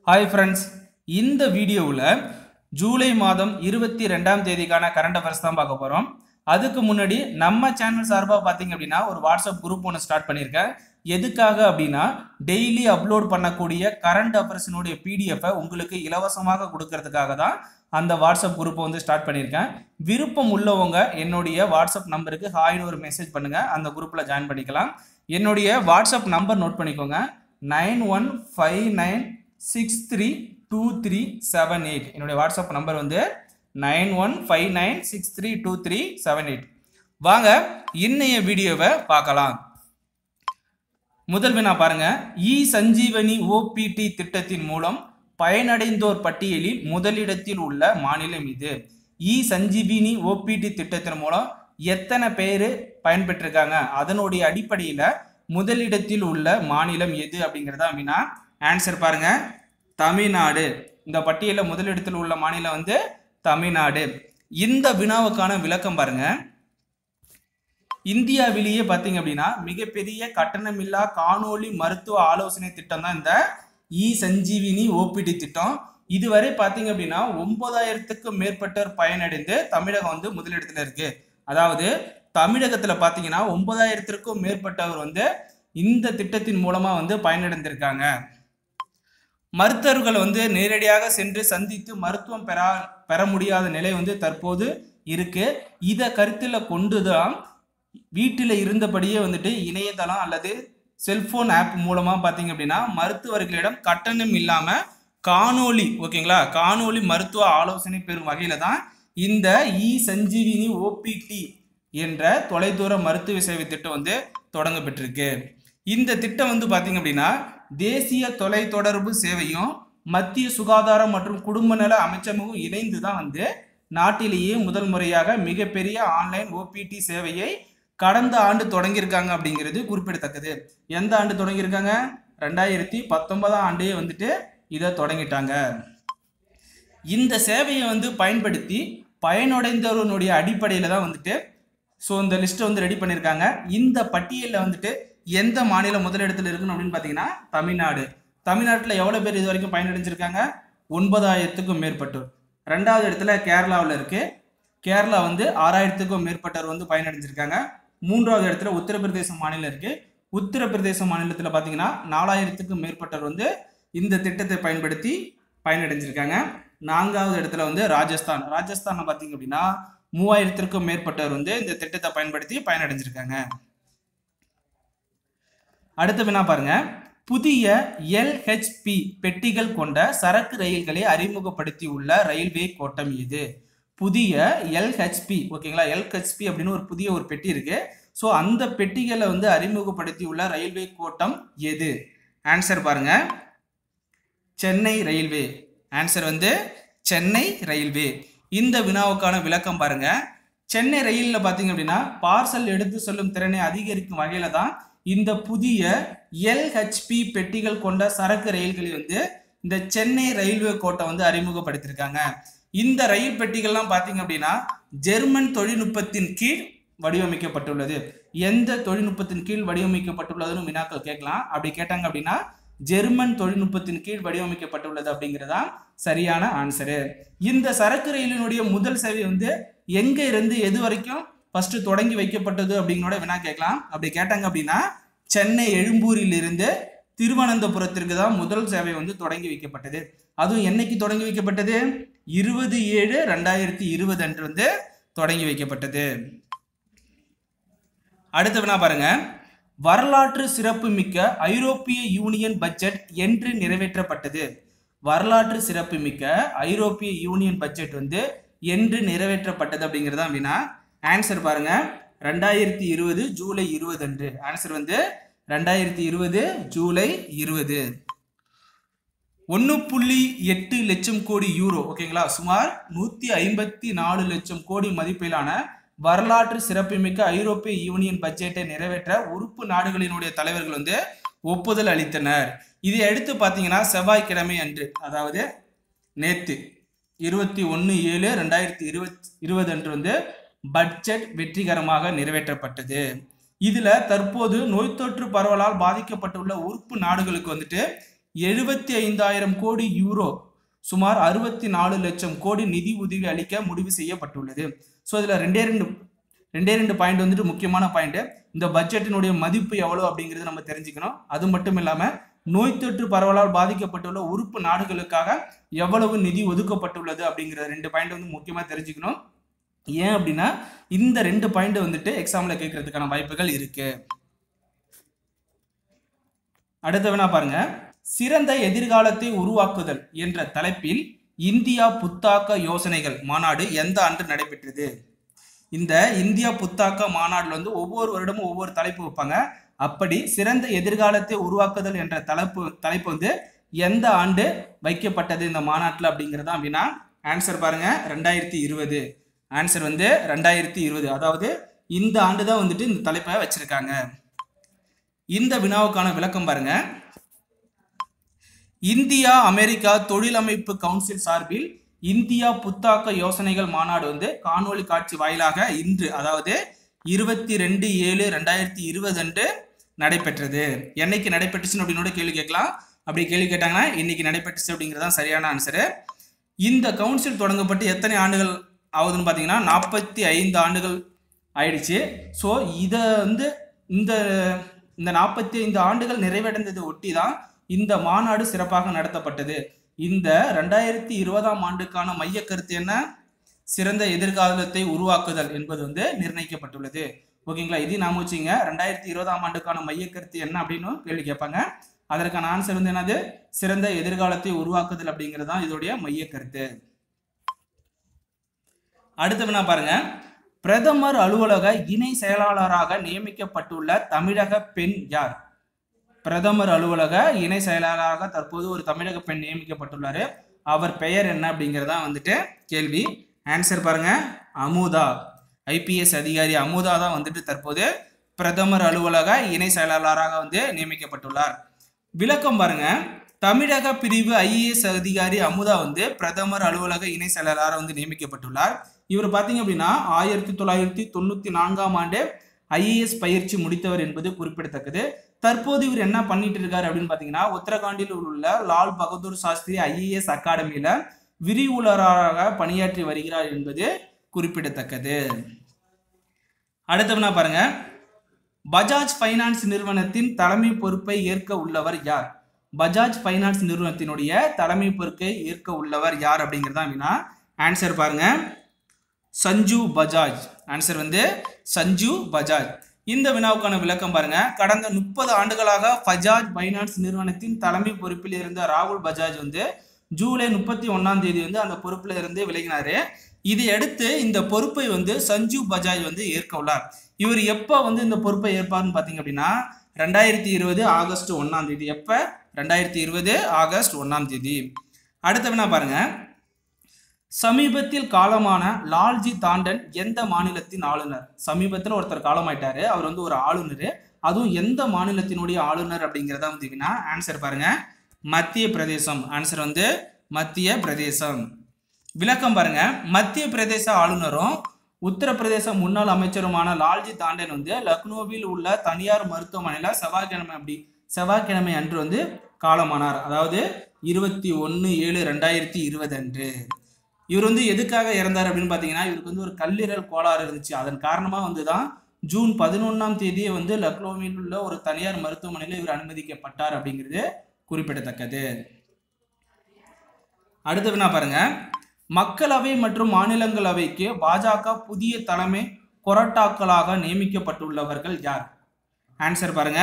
hi friends இந்த வீடியோவில் ஜூலை மாதம் இருபத்தி ரெண்டாம் தேதிக்கான கரண்ட் அஃபேர்ஸ் தான் பார்க்க போகிறோம் அதுக்கு முன்னாடி நம்ம சேனல் சார்பாக பார்த்தீங்க அப்படின்னா ஒரு வாட்ஸ்அப் குரூப் ஒன்று ஸ்டார்ட் பண்ணியிருக்கேன் எதுக்காக அப்படின்னா டெய்லி அப்லோட் பண்ணக்கூடிய கரண்ட் அஃபேர்ஸினுடைய பிடிஎஃபை உங்களுக்கு இலவசமாக கொடுக்கறதுக்காக தான் அந்த வாட்ஸ்அப் குரூப்பை வந்து ஸ்டார்ட் பண்ணியிருக்கேன் விருப்பம் உள்ளவங்க என்னுடைய வாட்ஸ்அப் நம்பருக்கு ஹாய்னு ஒரு மெசேஜ் பண்ணுங்கள் அந்த குரூப்பில் ஜாயின் பண்ணிக்கலாம் என்னுடைய வாட்ஸ்அப் நம்பர் நோட் பண்ணிக்கோங்க nine one five nine six three two three seven eight என்னுடைய வாட்ஸ்அப் நம்பர் வந்து nine one five nine six three two three seven eight வாங்க இன்னைய வீடியோவை பார்க்கலாம் முதல் வினா பாருங்க இ சஞ்சீவனி ஓபிடி திட்டத்தின் மூலம் பயனடைந்தோர் பட்டியலில் முதலிடத்தில் உள்ள மாநிலம் இது இ சஞ்சீவினி ஓபிடி திட்டத்தின் மூலம் எத்தனை பேர் பயன்பெற்றிருக்காங்க அதனுடைய அடிப்படையில் முதலிடத்தில் உள்ள மாநிலம் எது அப்படிங்கிறதா வினா ஆன்சர் பாருங்க தமிழ்நாடு இந்த பட்டியலில் முதலிடத்தில் உள்ள மாநிலம் வந்து தமிழ்நாடு இந்த வினாவுக்கான விளக்கம் பாருங்க இந்தியாவிலேயே பார்த்தீங்க அப்படின்னா மிகப்பெரிய கட்டணமில்லா காணொளி மருத்துவ ஆலோசனை திட்டம் தான் இந்த இ சஞ்சீவினி ஓபிடி திட்டம் இதுவரை பார்த்தீங்க அப்படின்னா ஒன்பதாயிரத்துக்கும் மேற்பட்டோர் பயனடைந்து தமிழகம் வந்து முதலிடத்துல இருக்கு அதாவது தமிழகத்துல பார்த்தீங்கன்னா ஒன்பதாயிரத்திற்கும் மேற்பட்டவர் வந்து இந்த திட்டத்தின் மூலமா வந்து பயனடைந்திருக்காங்க மருத்துவர்கள் வந்து நேரடியாக சென்று சந்தித்து மருத்துவம் பெறா பெற முடியாத நிலை வந்து தற்போது இருக்கு இதை கருத்தில் கொண்டுதான் வீட்டில் இருந்தபடியே வந்துட்டு இணையதளம் அல்லது செல்போன் ஆப் மூலமா பார்த்தீங்க அப்படின்னா மருத்துவர்களிடம் கட்டணம் இல்லாம காணொளி ஓகேங்களா காணொளி மருத்துவ ஆலோசனை பெறும் வகையில தான் இந்த இ சஞ்சீவினி ஓபிடி என்ற தொலைதூர மருத்துவ சேவை திட்டம் வந்து தொடங்க பெற்றிருக்கு இந்த திட்டம் வந்து பார்த்தீங்க அப்படின்னா தேசிய தொலைத்தொடர்பு சேவையும் மத்திய சுகாதாரம் மற்றும் குடும்ப நல அமைச்சகமும் இணைந்து தான் வந்து நாட்டிலேயே முதல் முறையாக மிகப்பெரிய ஆன்லைன் ஓபிடி சேவையை கடந்த ஆண்டு தொடங்கியிருக்காங்க அப்படிங்கிறது குறிப்பிடத்தக்கது எந்த ஆண்டு தொடங்கியிருக்காங்க ரெண்டாயிரத்தி பத்தொன்பதாம் ஆண்டே வந்துட்டு இதை தொடங்கிட்டாங்க இந்த சேவையை வந்து பயன்படுத்தி பயனடைந்தவர்களுடைய அடிப்படையில் தான் வந்துட்டு ஸோ இந்த லிஸ்ட்டை வந்து ரெடி பண்ணியிருக்காங்க இந்த பட்டியலில் வந்துட்டு எந்த மாநிலம் முதலிடத்தில் இருக்கணும் அப்படின்னு பார்த்தீங்கன்னா தமிழ்நாடு தமிழ்நாட்டில் எவ்வளோ பேர் இது வரைக்கும் பயனடைஞ்சிருக்காங்க ஒன்பதாயிரத்துக்கும் மேற்பட்டோர் ரெண்டாவது இடத்துல கேரளாவில் இருக்கு கேரளா வந்து ஆறாயிரத்துக்கும் மேற்பட்டோர் வந்து பயனடைஞ்சிருக்காங்க மூன்றாவது இடத்துல உத்தரப்பிரதேச மாநிலம் இருக்கு உத்தரப்பிரதேச மாநிலத்தில் பார்த்தீங்கன்னா நாலாயிரத்துக்கும் மேற்பட்டோர் வந்து இந்த திட்டத்தை பயன்படுத்தி பயனடைஞ்சிருக்காங்க நான்காவது இடத்துல வந்து ராஜஸ்தான் ராஜஸ்தானில் பார்த்தீங்க அப்படின்னா மூவாயிரத்திற்கும் மேற்பட்டவர் வந்து இந்த திட்டத்தை பயன்படுத்தி பயனடைஞ்சிருக்காங்க அடுத்த வினா பாருங்க புதிய எல்ஹெச்பி பெட்டிகள் கொண்ட சரக்கு ரயில்களை அறிமுகப்படுத்தி உள்ள ரயில்வே கோட்டம் இது புதிய எல்ஹெச்பி ஓகேங்களா எல்ஹெச்பி அப்படின்னு ஒரு புதிய ஒரு பெட்டி இருக்கு ஸோ அந்த பெட்டிகளை வந்து அறிமுகப்படுத்தி உள்ள ரயில்வே கோட்டம் எது ஆன்சர் பாருங்க சென்னை ரயில்வே ஆன்சர் வந்து சென்னை ரயில்வே இந்த வினாவுக்கான விளக்கம் பாருங்க சென்னை ரயிலில் பார்த்தீங்க அப்படின்னா பார்சல் எடுத்து செல்லும் திறனை அதிகரிக்கும் வகையில தான் இந்த புதிய எல்ஹெச்பி பெட்டிகள் கொண்ட சரக்கு ரயில்களை வந்து இந்த சென்னை ரயில்வே கோட்டை வந்து அறிமுகப்படுத்தியிருக்காங்க இந்த ரயில் பெட்டிகள்லாம் பார்த்தீங்க அப்படின்னா ஜெர்மன் தொழில்நுட்பத்தின் கீழ் வடிவமைக்கப்பட்டுள்ளது எந்த தொழில்நுட்பத்தின் கீழ் வடிவமைக்கப்பட்டுள்ளதுன்னு வினாக்கள் கேட்கலாம் அப்படி கேட்டாங்க அப்படின்னா ஜெர்மன் தொழில்நுட்பத்தின் கீழ் வடிவமைக்கப்பட்டுள்ளது அப்படிங்கிறதா சரியான ஆன்சரு இந்த சரக்கு ரயிலினுடைய முதல் சேவை வந்து எங்க இருந்து எது வரைக்கும் ஃபர்ஸ்ட் தொடங்கி வைக்கப்பட்டது அப்படிங்கிறோட வினா கேட்கலாம் அப்படி கேட்டாங்க அப்படின்னா சென்னை எழும்பூரில் இருந்து திருவனந்தபுரத்திற்கு தான் முதல் சேவை வந்து தொடங்கி வைக்கப்பட்டது அதுவும் என்னைக்கு தொடங்கி வைக்கப்பட்டது இருபது ஏழு ரெண்டாயிரத்தி இருபது அன்று வந்து தொடங்கி வைக்கப்பட்டது அடுத்த வினா பாருங்க வரலாற்று சிறப்புமிக்க ஐரோப்பிய யூனியன் பட்ஜெட் என்று நிறைவேற்றப்பட்டது வரலாற்று சிறப்புமிக்க ஐரோப்பிய யூனியன் பட்ஜெட் வந்து என்று நிறைவேற்றப்பட்டது அப்படிங்கிறது தான் வினா ஆன்சர் பாருங்க ரெண்டாயிரத்தி இருபது ஜூலை இருபது அன்று ஆன்சர் வந்து ரெண்டாயிரத்தி இருபது ஜூலை இருபது ஒன்று புள்ளி எட்டு லட்சம் கோடி யூரோ ஓகேங்களா சுமார் நூற்றி ஐம்பத்தி நாலு லட்சம் கோடி மதிப்பிலான வரலாற்று சிறப்புமிக்க ஐரோப்பிய யூனியன் பட்ஜெட்டை நிறைவேற்ற உறுப்பு நாடுகளினுடைய தலைவர்கள் வந்து ஒப்புதல் அளித்தனர் இதை அடுத்து பார்த்தீங்கன்னா செவ்வாய்க்கிழமை அன்று அதாவது நேத்து இருபத்தி ஒன்று ஏழு ரெண்டாயிரத்தி இருபத் இருபது அன்று வந்து பட்ஜெட் வெற்றிகரமாக நிறைவேற்றப்பட்டது இதுல தற்போது நோய் தொற்று பரவலால் பாதிக்கப்பட்டுள்ள உறுப்பு நாடுகளுக்கு வந்துட்டு எழுபத்தி ஐந்தாயிரம் கோடி யூரோ சுமார் அறுபத்தி நாலு லட்சம் கோடி நிதி உதவி அளிக்க முடிவு செய்யப்பட்டுள்ளது ஸோ இதில் ரெண்டே ரெண்டு ரெண்டே ரெண்டு பாயிண்ட் வந்துட்டு முக்கியமான பாயிண்ட் இந்த பட்ஜெட்டினுடைய மதிப்பு எவ்வளோ அப்படிங்கிறது நம்ம தெரிஞ்சுக்கணும் அது மட்டும் இல்லாமல் நோய் தொற்று பரவலால் பாதிக்கப்பட்டுள்ள உறுப்பு நாடுகளுக்காக எவ்வளவு நிதி ஒதுக்கப்பட்டுள்ளது அப்படிங்கிற ரெண்டு பாயிண்ட் வந்து முக்கியமாக தெரிஞ்சுக்கணும் ஏன் அப்படின்னா இந்த ரெண்டு பாயிண்ட் வந்துட்டு எக்ஸாம்ல கேட்கறதுக்கான வாய்ப்புகள் இருக்கு அடுத்தவனா பாருங்க சிறந்த எதிர்காலத்தை உருவாக்குதல் என்ற தலைப்பில் இந்தியா புத்தாக்க யோசனைகள் மாநாடு எந்த ஆண்டு நடைபெற்றது இந்த இந்தியா புத்தாக்க மாநாடுல வந்து ஒவ்வொரு வருடமும் ஒவ்வொரு தலைப்பு வைப்பாங்க அப்படி சிறந்த எதிர்காலத்தை உருவாக்குதல் என்ற தலைப்பு தலைப்பு வந்து எந்த ஆண்டு வைக்கப்பட்டது இந்த மாநாட்டில் அப்படிங்கிறதா அப்படின்னா ஆன்சர் பாருங்க ரெண்டாயிரத்தி இருபது ஆன்சர் வந்து ரெண்டாயிரத்தி இருபது அதாவது இந்த ஆண்டு தான் வந்துட்டு இந்த தலைப்பை வச்சிருக்காங்க இந்த வினாவுக்கான விளக்கம் பாருங்க இந்தியா அமெரிக்கா தொழிலமைப்பு கவுன்சில் சார்பில் இந்தியா புத்தாக்க யோசனைகள் மாநாடு வந்து காணொளி காட்சி வாயிலாக இன்று அதாவது இருபத்தி ரெண்டு ஏழு ரெண்டாயிரத்தி இருபது அன்று நடைபெற்றது என்னைக்கு நடைபெற்றுச்சுன்னு அப்படின்னு கேள்வி கேட்கலாம் அப்படி கேள்வி கேட்டாங்கன்னா இன்னைக்கு நடைபெற்றுச்சு அப்படிங்கிறது சரியான ஆன்சரு இந்த கவுன்சில் தொடங்கப்பட்டு எத்தனை ஆண்டுகள் ஆகுதுன்னு பார்த்தீங்கன்னா நாற்பத்தி ஐந்து ஆண்டுகள் ஆயிடுச்சு ஸோ இதை வந்து இந்த இந்த நாற்பத்தி ஐந்து ஆண்டுகள் நிறைவடைந்ததை ஒட்டி தான் இந்த மாநாடு சிறப்பாக நடத்தப்பட்டது இந்த ரெண்டாயிரத்தி இருபதாம் ஆண்டுக்கான மைய கருத்து என்ன சிறந்த எதிர்காலத்தை உருவாக்குதல் என்பது வந்து நிர்ணயிக்கப்பட்டுள்ளது ஓகேங்களா இது நாம வச்சுங்க ரெண்டாயிரத்தி இருபதாம் ஆண்டுக்கான மைய கருத்து என்ன அப்படின்னு கேள்வி கேட்பாங்க அதற்கான ஆன்சர் வந்து என்னது சிறந்த எதிர்காலத்தை உருவாக்குதல் அப்படிங்கிறது தான் இதோடைய மைய கருத்து அடுத்து என்ன பாருங்க பிரதமர் அலுவலக இணை செயலாளராக நியமிக்கப்பட்டுள்ள தமிழக பெண் யார் பிரதமர் அலுவலக இணை செயலாளராக தற்போது ஒரு தமிழக பெண் நியமிக்கப்பட்டுள்ளாரு அவர் பெயர் என்ன அப்படிங்கிறதா வந்துட்டு கேள்வி ஆன்சர் பாருங்க அமுதா ஐபிஎஸ் அதிகாரி அமுதா தான் வந்துட்டு தற்போது பிரதமர் அலுவலக இணை செயலாளராக வந்து நியமிக்கப்பட்டுள்ளார் விளக்கம் பாருங்க தமிழக பிரிவு ஐஏஎஸ் அதிகாரி அமுதா வந்து பிரதமர் அலுவலக இணை செயலாளராக வந்து நியமிக்கப்பட்டுள்ளார் இவர் பார்த்தீங்க அப்படின்னா ஆயிரத்தி தொள்ளாயிரத்தி தொண்ணூத்தி நான்காம் ஆண்டு ஐஏஎஸ் பயிற்சி முடித்தவர் என்பது குறிப்பிடத்தக்கது தற்போது இவர் என்ன பண்ணிட்டு இருக்காரு அப்படின்னு பார்த்தீங்கன்னா உத்தரகாண்டில் உள்ள லால் பகதூர் சாஸ்திரி ஐஏஎஸ் அகாடமியில விரிவுலராக பணியாற்றி வருகிறார் என்பது குறிப்பிடத்தக்கது அடுத்தவனா பாருங்க பஜாஜ் ஃபைனான்ஸ் நிறுவனத்தின் தலைமை பொறுப்பை ஏற்க உள்ளவர் யார் பஜாஜ் ஃபைனான்ஸ் நிறுவனத்தினுடைய தலைமை பொறுப்பை ஏற்க உள்ளவர் யார் அப்படிங்கிறதா அப்படின்னா ஆன்சர் பாருங்க சஞ்சு பஜாஜ் ஆன்சர் வந்து சஞ்சு பஜாஜ் இந்த வினாவுக்கான விளக்கம் பாருங்க கடந்த முப்பது ஆண்டுகளாக பஜாஜ் ஃபைனான்ஸ் நிறுவனத்தின் தலைமை பொறுப்பில் இருந்த ராகுல் பஜாஜ் வந்து ஜூலை முப்பத்தி ஒன்னாம் தேதி வந்து அந்த பொறுப்புல இருந்து விலகினாரு இதை அடுத்து இந்த பொறுப்பை வந்து சஞ்சு பஜாஜ் வந்து ஏற்க உள்ளார் இவர் எப்போ வந்து இந்த பொறுப்பை ஏற்பார்னு பார்த்தீங்க அப்படின்னா ரெண்டாயிரத்தி இருபது ஆகஸ்ட் ஒன்னாம் தேதி எப்போ ரெண்டாயிரத்தி இருபது ஆகஸ்ட் ஒன்னாம் தேதி அடுத்த வினா பாருங்க சமீபத்தில் காலமான லால்ஜி தாண்டன் எந்த மாநிலத்தின் ஆளுநர் சமீபத்தில் ஒருத்தர் காலமாயிட்டாரு அவர் வந்து ஒரு ஆளுநர் அதுவும் எந்த மாநிலத்தினுடைய ஆளுநர் அப்படிங்கிறத வந்து வினா ஆன்சர் பாருங்க மத்திய பிரதேசம் ஆன்சர் வந்து மத்திய பிரதேசம் விளக்கம் பாருங்க மத்திய பிரதேச ஆளுநரும் உத்தரப்பிரதேச முன்னாள் அமைச்சருமான லால்ஜி தாண்டன் வந்து லக்னோவில் உள்ள தனியார் மருத்துவமனையில் செவ்வாய்க்கிழமை அப்படி செவ்வாய்க்கிழமை அன்று வந்து காலமானார் அதாவது இருபத்தி ஒன்று ஏழு ரெண்டாயிரத்தி இருபது அன்று இவர் வந்து எதுக்காக இறந்தார் அப்படின்னு பார்த்தீங்கன்னா இவருக்கு வந்து ஒரு கல்லீரல் கோளாறு இருந்துச்சு அதன் காரணமாக வந்து தான் ஜூன் பதினொன்றாம் தேதியே வந்து லக்னோவில் உள்ள ஒரு தனியார் மருத்துவமனையில் இவர் அனுமதிக்கப்பட்டார் அப்படிங்கிறது குறிப்பிடத்தக்கது அடுத்த வினா பாருங்க மக்களவை மற்றும் மாநிலங்களவைக்கு பாஜக புதிய தலைமை கொரட்டாக்களாக நியமிக்கப்பட்டுள்ளவர்கள் யார் ஆன்சர் பாருங்க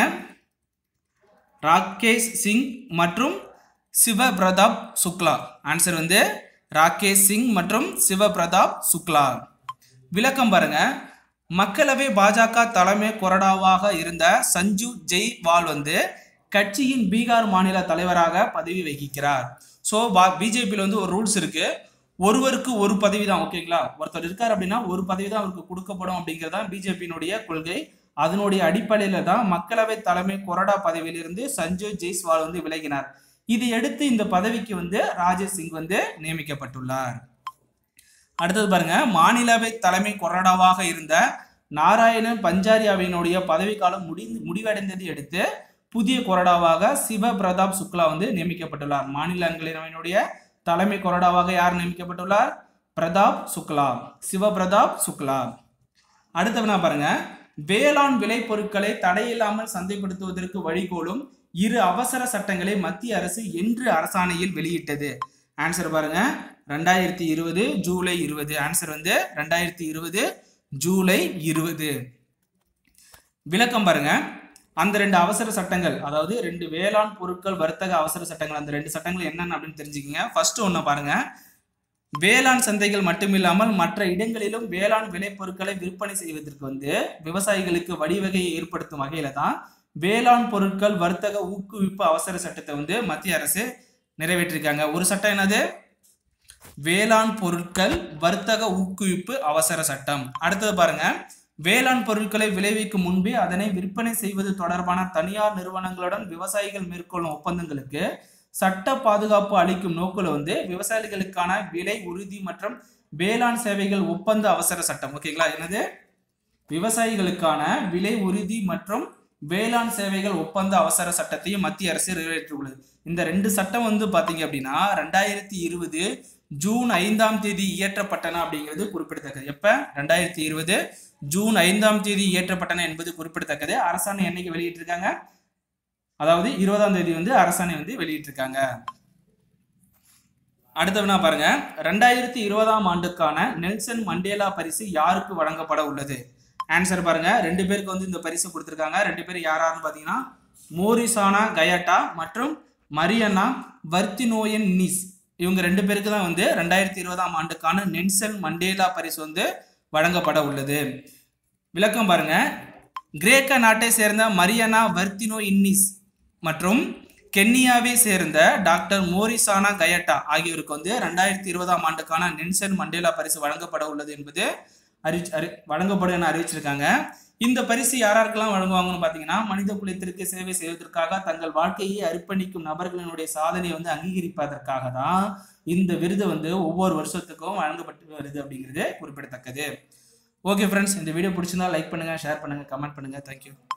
ராகேஷ் சிங் மற்றும் சிவபிரதாப் சுக்லா ஆன்சர் வந்து ராகேஷ் சிங் மற்றும் சிவபிரதாப் சுக்லா விளக்கம் பாருங்க மக்களவை பாஜக தலைமை கொறடாவாக இருந்த சஞ்சு ஜெய்வால் வந்து கட்சியின் பீகார் மாநில தலைவராக பதவி வகிக்கிறார் ஸோ பிஜேபியில் வந்து ஒரு ரூல்ஸ் இருக்கு ஒருவருக்கு ஒரு பதவி தான் ஓகேங்களா ஒருத்தர் இருக்கார் அப்படின்னா ஒரு பதவி தான் அவருக்கு கொடுக்கப்படும் அப்படிங்கிறது தான் பிஜேபியினுடைய கொள்கை அதனுடைய அடிப்படையில தான் மக்களவை தலைமை கொறடா பதவியிலிருந்து சஞ்சய் ஜெய்ஸ்வால் வந்து விலகினார் இதை அடுத்து இந்த பதவிக்கு வந்து ராஜேஷ் சிங் வந்து நியமிக்கப்பட்டுள்ளார் அடுத்தது பாருங்க மாநிலவை தலைமை கொறடாவாக இருந்த நாராயணன் பஞ்சாரியாவினுடைய பதவிக்காலம் முடி முடிவடைந்ததை அடுத்து புதிய கொறடாவாக சிவ பிரதாப் சுக்லா வந்து நியமிக்கப்பட்டுள்ளார் மாநிலங்களவையினுடைய தலைமை கொறடாவாக யார் நியமிக்கப்பட்டுள்ளார் பிரதாப் சுக்லா சிவ பிரதாப் சுக்லா அடுத்த வினா பாருங்க வேளாண் விளைபொருட்களை தடையில்லாமல் சந்தைப்படுத்துவதற்கு வழிகோலும் இரு அவசர சட்டங்களை மத்திய அரசு என்று அரசாணையில் வெளியிட்டது ஆன்சர் பாருங்க ரெண்டாயிரத்தி இருபது ஜூலை இருபது ஆன்சர் வந்து ரெண்டாயிரத்தி இருபது ஜூலை இருபது விளக்கம் பாருங்க அந்த ரெண்டு அவசர சட்டங்கள் அதாவது ரெண்டு வேளாண் பொருட்கள் வர்த்தக அவசர சட்டங்கள் அந்த ரெண்டு சட்டங்கள் என்னென்ன அப்படின்னு தெரிஞ்சுக்கங்க ஃபர்ஸ்ட் ஒன்று பாருங்க வேளாண் சந்தைகள் மட்டுமில்லாமல் மற்ற இடங்களிலும் வேளாண் விளைபொருட்களை விற்பனை செய்வதற்கு வந்து விவசாயிகளுக்கு வழிவகையை ஏற்படுத்தும் வகையில தான் வேளாண் பொருட்கள் வர்த்தக ஊக்குவிப்பு அவசர சட்டத்தை வந்து மத்திய அரசு நிறைவேற்றிருக்காங்க ஒரு சட்டம் என்னது வேளாண் பொருட்கள் வர்த்தக ஊக்குவிப்பு அவசர சட்டம் அடுத்தது பாருங்க வேளாண் பொருட்களை விளைவிக்கும் முன்பே அதனை விற்பனை செய்வது தொடர்பான தனியார் நிறுவனங்களுடன் விவசாயிகள் மேற்கொள்ளும் ஒப்பந்தங்களுக்கு சட்ட பாதுகாப்பு அளிக்கும் நோக்கில் வந்து விவசாயிகளுக்கான விலை உறுதி மற்றும் வேளாண் சேவைகள் ஒப்பந்த அவசர சட்டம் ஓகேங்களா என்னது விவசாயிகளுக்கான விலை உறுதி மற்றும் வேளாண் சேவைகள் ஒப்பந்த அவசர சட்டத்தையும் மத்திய அரசு நிறைவேற்றியுள்ளது இந்த ரெண்டு சட்டம் வந்து பாத்தீங்க அப்படின்னா ரெண்டாயிரத்தி இருபது ஜூன் ஐந்தாம் தேதி இயற்றப்பட்டன அப்படிங்கிறது குறிப்பிடத்தக்கது எப்ப ரெண்டாயிரத்தி இருபது ஜூன் ஐந்தாம் தேதி இயற்றப்பட்டன என்பது குறிப்பிடத்தக்கது அரசாணை என்னைக்கு வெளியிட்டிருக்காங்க அதாவது இருபதாம் தேதி வந்து அரசாணை வந்து வெளியிட்டிருக்காங்க அடுத்த வினா பாருங்க ரெண்டாயிரத்தி இருபதாம் ஆண்டுக்கான நெல்சன் மண்டேலா பரிசு யாருக்கு வழங்கப்பட உள்ளது ஆன்சர் பாருங்க ரெண்டு பேருக்கு வந்து இந்த பரிசு கொடுத்துருக்காங்க ரெண்டு பேரும் யாராருன்னு பார்த்தீங்கன்னா மோரிசானா கயாட்டா மற்றும் மரியன்னா வர்த்தினோயன் நிஸ் இவங்க ரெண்டு பேருக்கு தான் வந்து ரெண்டாயிரத்தி இருபதாம் ஆண்டுக்கான நெல்சன் மண்டேலா பரிசு வந்து வழங்கப்பட உள்ளது விளக்கம் பாருங்க கிரேக்க நாட்டை சேர்ந்த மரியனா வர்த்தினோ இன்னிஸ் மற்றும் கென்னியாவை சேர்ந்த டாக்டர் மோரிசானா கயட்டா ஆகியோருக்கு வந்து ரெண்டாயிரத்தி இருபதாம் ஆண்டுக்கான நெல்சன் மண்டேலா பரிசு வழங்கப்பட உள்ளது என்பது அறி அறி வழங்கப்படும் என அறிவிச்சிருக்காங்க இந்த பரிசு யாராருக்கெல்லாம் வழங்குவாங்கன்னு பார்த்தீங்கன்னா மனித குலத்திற்கு சேவை செய்வதற்காக தங்கள் வாழ்க்கையை அர்ப்பணிக்கும் நபர்களினுடைய சாதனையை வந்து அங்கீகரிப்பதற்காக தான் இந்த விருது வந்து ஒவ்வொரு வருஷத்துக்கும் வழங்கப்பட்டு வருது அப்படிங்கிறது குறிப்பிடத்தக்கது ஓகே ஃப்ரெண்ட்ஸ் இந்த வீடியோ பிடிச்சிருந்தா லைக் பண்ணுங்க ஷேர் பண்ணுங்க கமெண்ட் பண்ணுங்க தேங்க்யூ